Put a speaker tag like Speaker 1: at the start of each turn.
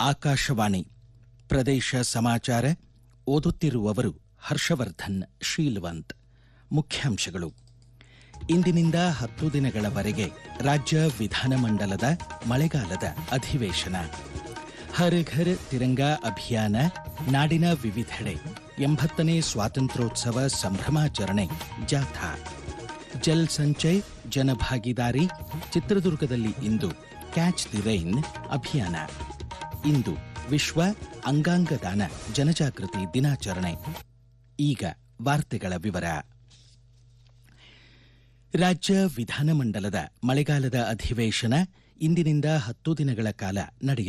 Speaker 1: ಆಕಾಶವಾಣಿ ಪ್ರದೇಶ ಸಮಾಚಾರ ಓದುತ್ತಿರುವವರು ಹರ್ಷವರ್ಧನ್ ಶೀಲ್ವಂತ್ ಮುಖ್ಯಾಂಶಗಳು ಇಂದಿನಿಂದ ಹತ್ತು ದಿನಗಳವರೆಗೆ ರಾಜ್ಯ ವಿಧಾನಮಂಡಲದ ಮಳೆಗಾಲದ ಅಧಿವೇಶನ ಹರ್ ಘರ್ ತಿರಂಗಾ ಅಭಿಯಾನ ನಾಡಿನ ವಿವಿಧೆಡೆ ಎಂಬತ್ತನೇ ಸ್ವಾತಂತ್ರ್ಯೋತ್ಸವ ಸಂಭ್ರಮಾಚರಣೆ ಜಾಥಾ ಜಲ್ ಸಂಚಯ್ ಜನಭಾಗಿದಾರಿ ಚಿತ್ರದುರ್ಗದಲ್ಲಿ ಇಂದು ಕ್ಯಾಚ್ ದಿ ರೈನ್ ಅಭಿಯಾನ ಇಂದು ವಿಶ್ವ ಅಂಗಾಂಗ ದಾನ ಜನಜಾಗೃತಿ ದಿನಾಚರಣೆ ಈಗ ವಾರ್ತೆಗಳ ವಿವರ ರಾಜ್ಯ ವಿಧಾನಮಂಡಲದ ಮಳೆಗಾಲದ ಅಧಿವೇಶನ ಇಂದಿನಿಂದ ಹತ್ತು ದಿನಗಳ ಕಾಲ ನಡೆಯಲಿದೆ